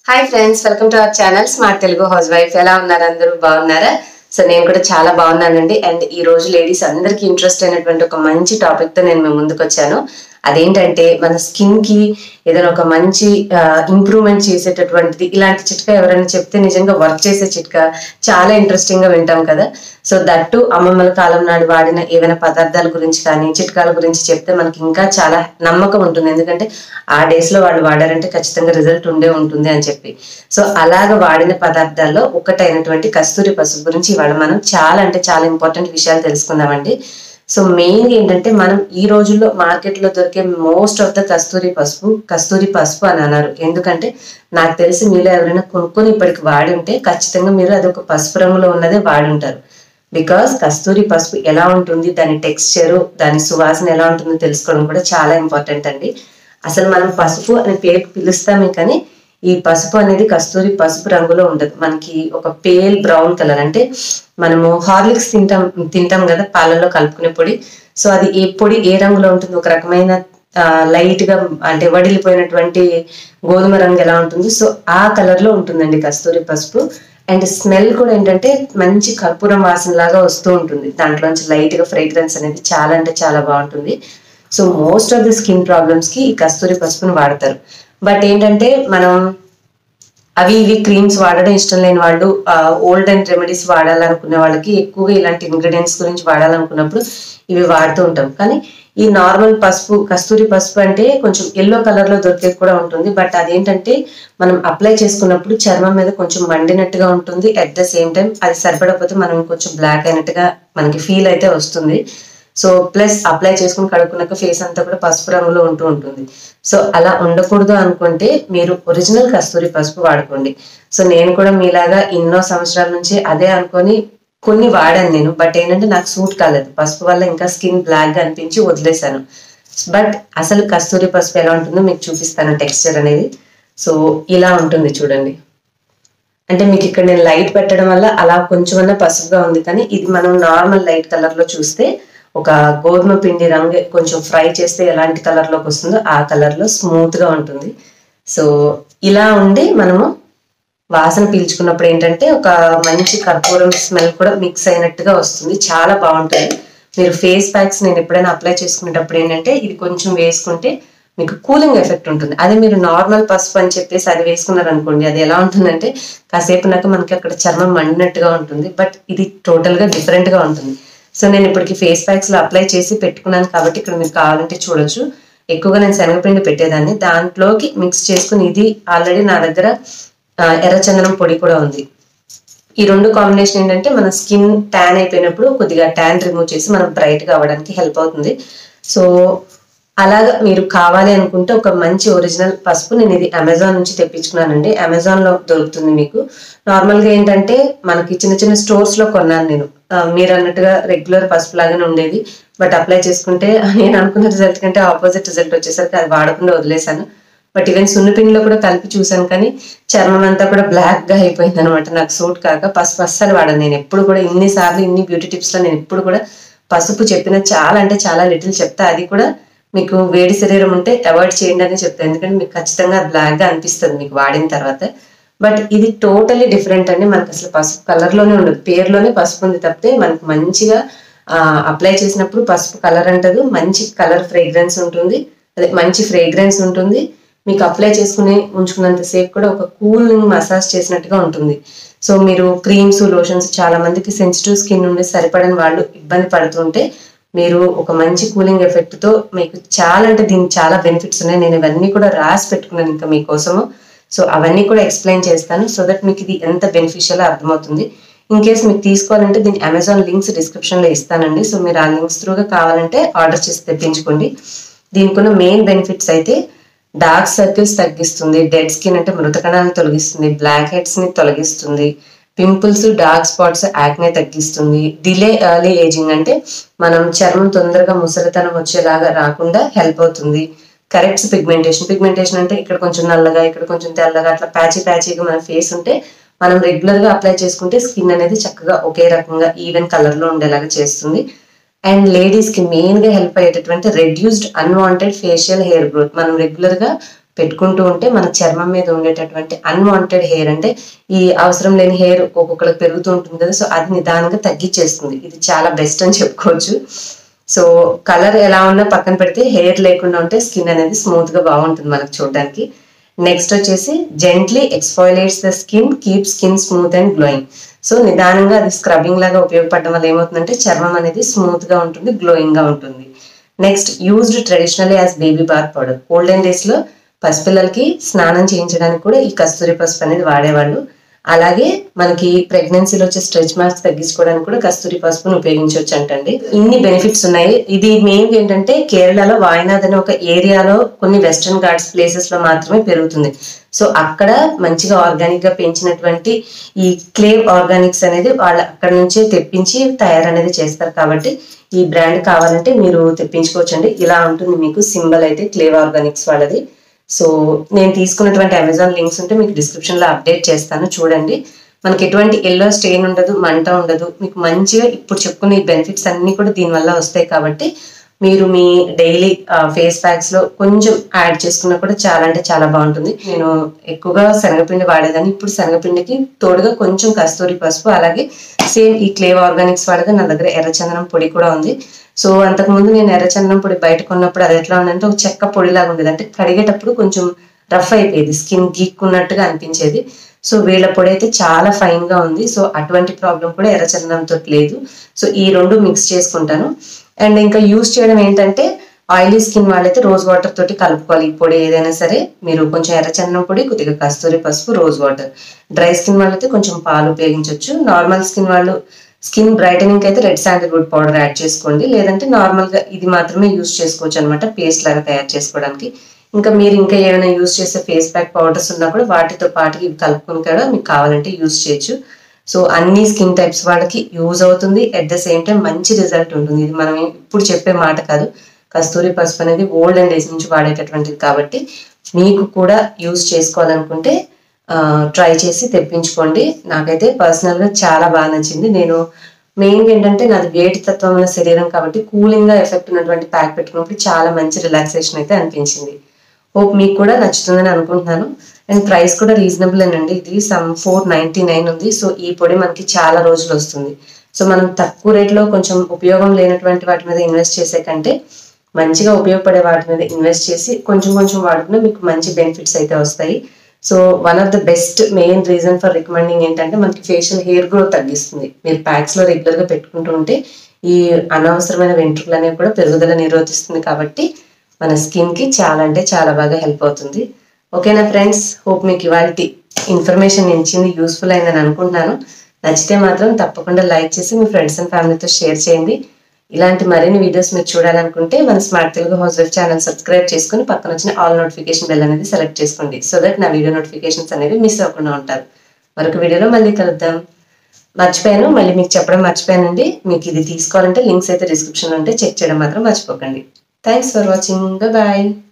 hi friends welcome to our channel smart Telugu house wife ఎలా ఉన్నారు అందరూ బాగున్నారా సో నేను కూడా చాలా బాగున్నానండి అండ్ ఈ రోజు లేడీస్ అందరికీ ఇంట్రెస్ట్ అయినటువంటి ఒక మంచి టాపిక్ తో నేను మీ ముందుకు వచ్చాను అదేంటంటే మన స్కిన్ కి ఏదైనా ఒక మంచి ఇంప్రూవ్మెంట్ చేసేటటువంటిది ఇలాంటి చిట్కా ఎవరైనా చెప్తే నిజంగా వర్క్ చేసే చిట్కా చాలా ఇంట్రెస్టింగ్ గా వింటాం కదా సో దట్టు అమ్మమ్మల కాలం నాడు వాడిన ఏవైనా పదార్థాల గురించి కానీ చిట్కాల గురించి చెప్తే మనకి ఇంకా చాలా నమ్మకం ఉంటుంది ఎందుకంటే ఆ డేస్ లో వాళ్ళు వాడారంటే ఖచ్చితంగా రిజల్ట్ ఉండే ఉంటుంది అని చెప్పి సో అలాగ వాడిన పదార్థాల్లో ఒకటైనటువంటి కస్తూరి పసుపు గురించి ఇవాళ మనం చాలా అంటే చాలా ఇంపార్టెంట్ విషయాలు తెలుసుకుందామండి సో మెయిన్ ఏంటంటే మనం ఈ రోజుల్లో మార్కెట్ లో దొరికే మోస్ట్ ఆఫ్ ద కస్తూరి పసుపు కస్తూరి పసుపు అని అన్నారు ఎందుకంటే నాకు తెలిసి మీలో ఎవరైనా కొనుక్కొని ఇప్పటికి వాడి ఉంటే ఖచ్చితంగా మీరు అది ఒక పసుపు రంగులో ఉన్నదే వాడి ఉంటారు బికాస్ కస్తూరి పసుపు ఎలా ఉంటుంది దాని టెక్స్చరు దాని సువాసన ఎలా ఉంటుందో తెలుసుకోవడం కూడా చాలా ఇంపార్టెంట్ అండి అసలు మనం పసుపు అనే పేరు పిలుస్తామే కానీ ఈ పసుపు అనేది కస్తూరి పసుపు రంగులో ఉండదు మనకి ఒక పేల్ బ్రౌన్ కలర్ అంటే మనము హార్లిక్స్ తింటాం తింటాం కదా పాలల్లో కలుపుకునే పొడి సో అది ఏ పొడి ఏ రంగులో ఉంటుంది ఒక రకమైన లైట్ గా అంటే వడిలిపోయినటువంటి గోధుమ రంగు ఎలా ఉంటుంది సో ఆ కలర్ లో ఉంటుందండి కస్తూరి పసుపు అండ్ స్మెల్ కూడా ఏంటంటే మంచి కర్పూరం వాసన లాగా వస్తూ ఉంటుంది దాంట్లోంచి లైట్ గా ఫ్రేగ్రెన్స్ అనేది చాలా అంటే చాలా బాగుంటుంది so most of the skin problems కి ఈ కస్తూరి పసుపుని వాడతారు బట్ ఏంటంటే మనం అవి ఇవి క్రీమ్స్ వాడడం ఇష్టం లేని వాళ్ళు ఓల్డ్ అండ్ రెమెడీస్ వాడాలనుకునే వాళ్ళకి ఎక్కువగా ఇలాంటి ఇంగ్రీడియంట్స్ గురించి వాడాలనుకున్నప్పుడు ఇవి వాడుతూ ఉంటాం కానీ ఈ నార్మల్ పసుపు కస్తూరి పసుపు అంటే కొంచెం ఎల్లో కలర్ లో దొరికేది కూడా ఉంటుంది బట్ అదేంటంటే మనం అప్లై చేసుకున్నప్పుడు చర్మం మీద కొంచెం మండినట్టుగా ఉంటుంది అట్ ద సేమ్ టైం అది సరిపడకపోతే మనం కొంచెం బ్లాక్ అయినట్టుగా మనకి ఫీల్ అయితే వస్తుంది సో ప్లస్ అప్లై చేసుకుని కడుక్కున్నాక ఫేస్ అంతా కూడా పసుపు రంగులో ఉంటూ ఉంటుంది సో అలా ఉండకూడదు అనుకుంటే మీరు ఒరిజినల్ కస్తూరి పసుపు వాడుకోండి సో నేను కూడా మీలాగా ఎన్నో సంవత్సరాల నుంచి అదే అనుకొని కొన్ని వాడాను నేను బట్ ఏంటంటే నాకు సూట్ కాలేదు పసుపు వల్ల ఇంకా స్కిన్ బ్లాక్ గా అనిపించి వదిలేశాను బట్ అసలు కస్తూరి పసుపు ఎలా ఉంటుందో మీకు చూపిస్తాను టెక్స్చర్ అనేది సో ఇలా ఉంటుంది చూడండి అంటే మీకు ఇక్కడ నేను లైట్ పెట్టడం వల్ల అలా కొంచెమన్నా పసుపుగా ఉంది కానీ ఇది మనం నార్మల్ లైట్ కలర్ లో చూస్తే ఒక గోధుమ పిండి రంగు కొంచెం ఫ్రై చేస్తే ఎలాంటి కలర్ లోకి వస్తుందో ఆ కలర్ లో స్మూత్ గా ఉంటుంది సో ఇలా ఉండి మనము వాసన పీల్చుకున్నప్పుడు ఏంటంటే ఒక మంచి కర్పూరం స్మెల్ కూడా మిక్స్ అయినట్టుగా వస్తుంది చాలా బాగుంటుంది మీరు ఫేస్ ప్యాక్స్ నేను ఎప్పుడైనా అప్లై చేసుకునేటప్పుడు ఏంటంటే ఇది కొంచెం వేసుకుంటే మీకు కూలింగ్ ఎఫెక్ట్ ఉంటుంది అదే మీరు నార్మల్ పసుపు అని చెప్పేసి అది వేసుకున్నారు అనుకోండి అది ఎలా ఉంటుందంటే కాసేపు నాకు మనకి అక్కడ చర్మం మండినట్టుగా ఉంటుంది బట్ ఇది టోటల్ గా డిఫరెంట్ గా ఉంటుంది సో నేను ఇప్పటికి ఫేస్ ప్యాక్స్ లో అప్లై చేసి పెట్టుకున్నాను కాబట్టి ఇక్కడ మీరు కావాలంటే చూడొచ్చు ఎక్కువగా నేను శనగపిండి పెట్టేదాన్ని దాంట్లోకి మిక్స్ చేసుకుని ఇది ఆల్రెడీ నా దగ్గర ఎర్రచందనం పొడి కూడా ఉంది ఈ రెండు కాంబినేషన్ ఏంటంటే మన స్కిన్ ట్యాన్ అయిపోయినప్పుడు కొద్దిగా ట్యాన్ రిమూవ్ చేసి మనం బ్రైట్ గా అవ్వడానికి హెల్ప్ అవుతుంది సో అలాగా మీరు కావాలి అనుకుంటే ఒక మంచి ఒరిజినల్ పసుపు నేను ఇది అమెజాన్ నుంచి తెప్పించుకున్నానండి అమెజాన్ లో దొరుకుతుంది మీకు నార్మల్ గా ఏంటంటే మనకి చిన్న చిన్న స్టోర్స్ లో కొన్నాను నేను మీరు అన్నట్టుగా రెగ్యులర్ పసుపు లాగానే ఉండేది బట్ అప్లై చేసుకుంటే నేను అనుకున్న రిజల్ట్ కంటే ఆపోజిట్ రిజల్ట్ వచ్చేసరికి అది వాడకుండా వదిలేశాను బట్ ఈవెన్ సున్నిపిండిలో కూడా కలిపి చూసాను కానీ చర్మం అంతా కూడా బ్లాక్ గా అయిపోయింది అనమాట నాకు సూట్ కాక పసుపు అస్సలు వాడను నేను ఎప్పుడు కూడా ఇన్ని సార్లు ఇన్ని బ్యూటీ టిప్స్ లో నేను ఎప్పుడు కూడా పసుపు చెప్పిన చాలా అంటే చాలా లిటిల్ చెప్తా అది కూడా మీకు వేడి శరీరం ఉంటే అవాయిడ్ చేయండి అని చెప్తాను ఎందుకంటే మీకు ఖచ్చితంగా బ్లాక్ గా అనిపిస్తుంది మీకు వాడిన తర్వాత బట్ ఇది టోటలీ డిఫరెంట్ అండి మనకి అసలు పసుపు కలర్ లోనే ఉండదు పేరులోనే పసుపు ఉంది తప్పితే మనకి మంచిగా అప్లై చేసినప్పుడు పసుపు కలర్ అంటదు మంచి కలర్ ఫ్రేగ్రెన్స్ ఉంటుంది అదే మంచి ఫ్రేగ్రెన్స్ ఉంటుంది మీకు అప్లై చేసుకుని ఉంచుకున్నంత సేపు కూడా ఒక కూలింగ్ మసాజ్ చేసినట్టుగా ఉంటుంది సో మీరు క్రీమ్స్ లోషన్స్ చాలా మందికి సెన్సిటివ్ స్కిన్ ఉండి సరిపడని వాళ్ళు ఇబ్బంది పడుతుంటే మీరు ఒక మంచి కూలింగ్ ఎఫెక్ట్ తో మీకు చాలా అంటే దీనికి చాలా బెనిఫిట్స్ ఉన్నాయి నేను ఇవన్నీ కూడా రాసి పెట్టుకున్నాను ఇంకా మీకోసము సో అవన్నీ కూడా ఎక్స్ప్లెయిన్ చేస్తాను సో దట్ మీకు ఇది ఎంత బెనిఫిషియల్ అర్థమవుతుంది ఇన్ కేస్ మీకు తీసుకోవాలంటే దీని అమెజాన్ లింక్స్ డిస్క్రిప్షన్ లో ఇస్తానండి సో మీరు ఆ లింక్స్ త్రూగా కావాలంటే ఆర్డర్ చేసి తెప్పించుకోండి దీనికి ఉన్న మెయిన్ బెనిఫిట్స్ అయితే డార్క్ సర్కిల్స్ తగ్గిస్తుంది డెడ్ స్కిన్ అంటే మృత కణాలను తొలగిస్తుంది బ్లాక్ హెడ్స్ ని తొలగిస్తుంది పింపుల్స్ డార్క్ స్పాట్స్ యాక్నే తగ్గిస్తుంది డిలే ఎర్లీ ఏజింగ్ అంటే మనం చర్మం తొందరగా ముసలితనం వచ్చేలాగా రాకుండా హెల్ప్ అవుతుంది కరెక్ట్స్ పిగ్మెంటేషన్ పిగ్మెంటేషన్ అంటే ఇక్కడ కొంచెం నల్లగా ఇక్కడ కొంచెం తెల్లగా అట్లా ప్యాచీ ప్యాచీగా మన ఫేస్ ఉంటే మనం రెగ్యులర్ గా అప్లై చేసుకుంటే స్కిన్ అనేది చక్కగా ఒకే రకంగా ఈవెన్ కలర్ లో ఉండేలాగా చేస్తుంది అండ్ లేడీస్ కి మెయిన్ గా హెల్ప్ అయ్యేటటువంటి reduced unwanted facial hair growth మనం రెగ్యులర్ గా పెట్టుకుంటూ ఉంటే మన చర్మం మీద ఉండేటటువంటి అన్వాంటెడ్ హెయిర్ అంటే ఈ అవసరం లేని హెయిర్ ఒక్కొక్కరికి పెరుగుతూ ఉంటుంది కదా సో అది నిదానంగా తగ్గించేస్తుంది ఇది చాలా బెస్ట్ అని చెప్పుకోవచ్చు సో కలర్ ఎలా ఉన్నా పక్కన పెడితే హెయిర్ లేకుండా ఉంటే స్కిన్ అనేది స్మూత్ గా బాగుంటుంది మనకు చూడడానికి నెక్స్ట్ వచ్చేసి gently exfoliates the skin keep skin smooth and glowing so నిదానంగా అది స్క్రబ్బింగ్ లాగా ఉపయోగపడడం వల్ల ఏమవుతుందంటే చర్మం అనేది స్మూత్ గా ఉంటుంది గ్లోయింగ్ గా ఉంటుంది next used traditionally as baby bath powder olden days లో పసిపిల్లలకి స్నానం చేయించడానికి కూడా ఈ కస్తూరి పసుపు అనేది వాడేవాళ్ళు అలాగే మనకి ప్రెగ్నెన్సీలో వచ్చే స్ట్రెచ్ మార్క్స్ తగ్గించుకోవడానికి కూడా కస్తూరి పసుపును ఉపయోగించవచ్చు అంటండి ఇన్ని బెనిఫిట్స్ ఉన్నాయి ఇది మెయిన్ ఏంటంటే కేరళలో వాయనాడ్ అనే ఒక ఏరియాలో కొన్ని వెస్ట్రన్ ఘాట్స్ ప్లేసెస్ లో మాత్రమే పెరుగుతుంది సో అక్కడ మంచిగా ఆర్గానిక్ గా పెంచినటువంటి ఈ క్లేవ్ ఆర్గానిక్స్ అనేది వాళ్ళు అక్కడ నుంచే తెప్పించి తయారనేది చేస్తారు కాబట్టి ఈ బ్రాండ్ కావాలంటే మీరు తెప్పించుకోవచ్చండి ఇలా ఉంటుంది మీకు సింబల్ అయితే క్లేవ్ ఆర్గానిక్స్ వాళ్ళది సో నేను తీసుకున్నటువంటి అమెజాన్ లింక్స్ ఉంటే మీకు డిస్క్రిప్షన్ లో అప్డేట్ చేస్తాను చూడండి మనకి ఎటువంటి ఎల్లో స్టెయిన్ ఉండదు మంట ఉండదు మీకు మంచిగా ఇప్పుడు చెప్పుకునే ఈ బెనిఫిట్స్ అన్ని కూడా దీనివల్ల వస్తాయి కాబట్టి మీరు మీ డైలీ ఫేస్ ప్యాక్స్ లో కొంచెం యాడ్ చేసుకున్నా కూడా చాలా అంటే చాలా బాగుంటుంది నేను ఎక్కువగా శనగపిండి వాడేదాన్ని ఇప్పుడు శనగపిండికి తోడుగా కొంచెం కస్తూరి పసుపు అలాగే సేమ్ ఈ క్లేవ్ ఆర్గానిక్స్ వాడగా నా దగ్గర ఎర్రచందనం పొడి కూడా ఉంది సో అంతకుముందు నేను ఎర్రచందనం పొడి బయట కొన్నప్పుడు అది ఎట్లా ఉందంటే ఒక చెక్క పొడిలాగా ఉండేది అంటే కడిగేటప్పుడు కొంచెం రఫ్ అయిపోయేది స్కిన్ గీక్కున్నట్టుగా అనిపించేది సో వీళ్ళ పొడి అయితే చాలా ఫైన్ గా ఉంది సో అటువంటి ప్రాబ్లం కూడా ఎర్రచందనంతో లేదు సో ఈ రెండు మిక్స్ చేసుకుంటాను అండ్ ఇంకా యూస్ చేయడం ఏంటంటే ఆయిలీ స్కిన్ వాళ్ళైతే రోజ్ వాటర్ తోటి కలుపుకోవాలి ఈ పొడి ఏదైనా సరే మీరు కొంచెం ఎర్రచందనం పొడి కొద్దిగా కస్తూరి పసుపు రోజ్ వాటర్ డ్రై స్కిన్ వాళ్ళైతే కొంచెం పాలు ఉపయోగించవచ్చు నార్మల్ స్కిన్ వాళ్ళు స్కిన్ బ్రైటనింగ్ అయితే రెడ్ శాండిల్వుడ్ పౌడర్ యాడ్ చేసుకోండి లేదంటే నార్మల్ గా ఇది మాత్రమే యూస్ చేసుకోవచ్చు అనమాట పేస్ట్ లాగా తయారు చేసుకోవడానికి ఇంకా మీరు ఇంకా ఏమైనా యూస్ చేసే ఫేస్ ప్యాక్ పౌడర్స్ ఉన్నా కూడా వాటితో పాటు ఇవి కలుపుకుని కూడా మీకు కావాలంటే యూస్ చేయొచ్చు సో అన్ని స్కిన్ టైప్స్ వాళ్ళకి యూజ్ అవుతుంది అట్ ద సేమ్ టైం మంచి రిజల్ట్ ఉంటుంది ఇది మనం ఇప్పుడు చెప్పే మాట కాదు కస్తూరి పసుపు అనేది ఓల్డెన్ డేస్ నుంచి వాడేటటువంటిది కాబట్టి మీకు కూడా యూజ్ చేసుకోవాలనుకుంటే ట్రై చేసి తెప్పించుకోండి నాకైతే పర్సనల్గా చాలా బాగా నచ్చింది నేను మెయిన్ ఏంటంటే నాది వేడి తత్వం ఉన్న శరీరం కాబట్టి కూలింగ్ గా ఎఫెక్ట్ ఉన్నటువంటి ప్యాక్ పెట్టుకున్నప్పుడు చాలా మంచి రిలాక్సేషన్ అయితే అనిపించింది హోప్ మీకు కూడా నచ్చుతుందని అనుకుంటున్నాను అండ్ ప్రైస్ కూడా రీజనబుల్ అండి ఇది సమ్ ఫోర్ నైన్టీ నైన్ ఉంది సో ఈ పొడి మనకి చాలా రోజులు వస్తుంది సో మనం తక్కువ రేట్లో కొంచెం ఉపయోగం లేనటువంటి వాటి మీద ఇన్వెస్ట్ చేసే కంటే మంచిగా ఉపయోగపడే వాటి మీద ఇన్వెస్ట్ చేసి కొంచెం కొంచెం వాడుకున్న మీకు మంచి బెనిఫిట్స్ అయితే వస్తాయి so one of the best main reason for recommending ఏంటంటే మనకి ఫేషియల్ హెయిర్ గ్రోత్ తగ్గిస్తుంది మీరు ప్యాక్స్ లో రెగ్యులర్ గా పెట్టుకుంటూ ఉంటే ఈ అనవసరమైన వెంట్రుకలు అనేవి కూడా పెరుగుదల నిరోధిస్తుంది కాబట్టి మన స్కిన్ కి చాలా అంటే చాలా బాగా హెల్ప్ అవుతుంది ఓకేనా ఫ్రెండ్స్ హోప్ మీకు ఇవాళ ఇన్ఫర్మేషన్ ఇచ్చింది యూస్ఫుల్ అయిందని అనుకుంటున్నాను నచ్చితే మాత్రం తప్పకుండా లైక్ చేసి మీ ఫ్రెండ్స్ అండ్ ఫ్యామిలీతో షేర్ చేయండి ఇలాంటి మరిన్ని వీడియోస్ మీరు చూడాలనుకుంటే మన smart Telugu house wife channel subscribe చేసుకుని పక్కన వచ్చిన ఆల్ నోటిఫికేషన్ బెల్ అనేది సెలెక్ట్ చేసుకోండి సో దట్ నా వీడియో నోటిఫికేషన్స్ అనేవి మిస్ అవ్వకుండా ఉంటారు మరొక వీడియోలో మళ్ళీ కలుద్దాం మర్చిపోయాను మళ్ళీ మీకు చెప్పడం మర్చిపోయానండి మీకు ఇది తీసుకోవాలంటే లింక్స్ అయితే డిస్క్రిప్షన్ ఉంటే చెక్ చేయడం మాత్రం మర్చిపోకండి థ్యాంక్స్ ఫర్ వాచింగ్ బాయ్